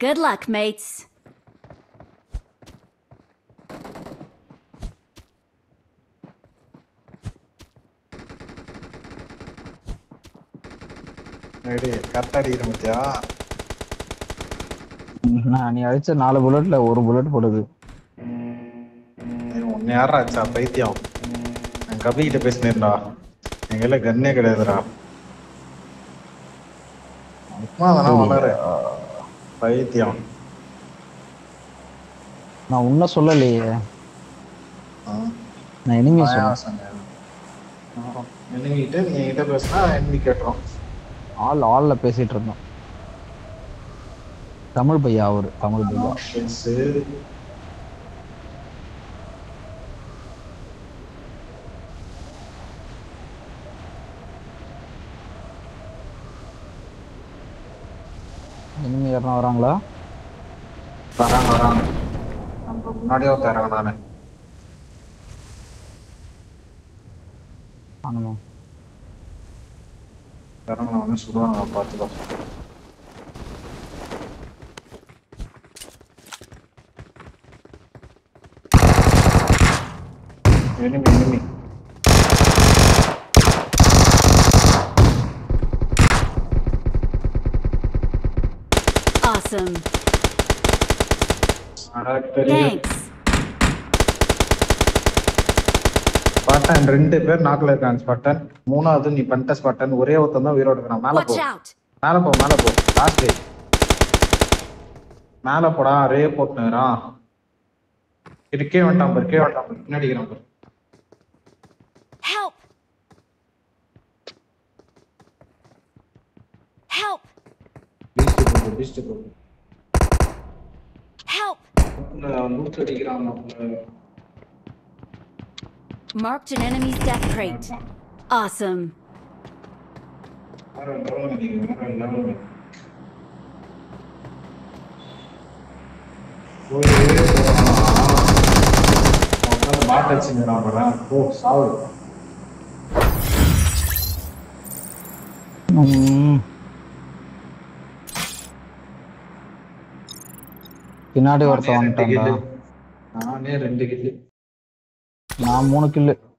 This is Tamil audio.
Good luck, mates. ரெடி கரெக்டா அடிக்கிற மத்தியா நான் நீ அடிச்ச நாலு புல்லட்ல ஒரு புல்லட் போடுது உன்னை யாரா ஆச்சா பைத்தியம் நான் கபி கிட்ட பேசினேன்டா எங்கெல்ல கன்னே கிடையாதுடா சும்மா அதெல்லாம் வளர பைத்தியம் நான் உன்ன சொல்லலையே ஆ, நான் இனிமே நான் சொல்ல ஏன் சொன்னேன்? ஆ, enemy-கிட்ட நீ என்கிட்ட பேசினா enemy கேட்டுரும் ஆள் ஆள்ல பேசிட்டு இருந்தோம் தமிழ் பையா அவரு தமிழ் பையா பேசு இனிமே யாரும் வராங்களா வராங்க வராங்க நம்ம முன்னாடியே ஒருத்தர் இறங்கினானே ஆனுமா இறங்கினவனே சுடுவாங்க பார்த்துக்கோ enemy enemy Awesome. அட பெரிய Thanks. ஸ்பாட்டன் ரெண்டு பேர் நாக்குல இருக்காங்க ஸ்பாட்டன் மூணாவது நீ பண்ணிட்ட ஸ்பாட்டன் ஒரே ஒருத்தன் தான் உயிரோட இருக்கான் மேல போ Watch out. மேல போ மேல போ லாஸ்ட் மேல போடா ரே போட்டுறான் இருக்கே வேண்டாம் பாரு கே வேண்டாம் பாரு பின்னாடி இருக்கிறான் பாரு Help. Help. பீஸ்ட் போடு பீஸ்ட் போடு Help. லூட் அடிக்கிறான் நம்மள. Marked an enemy's death crate. Awesome. வேற level அடிக்கிறேன், வேற level. போய் உட்காந்து பாட்டு வச்சுக்கிறான் பாரு. போ சாவு உம். பின்னாடி ஒருத்தன் நானே ரெண்டு வந்துட்டான்டா கில்லு. நானே ரெண்டு கில்லு நான் மூணு கில்லு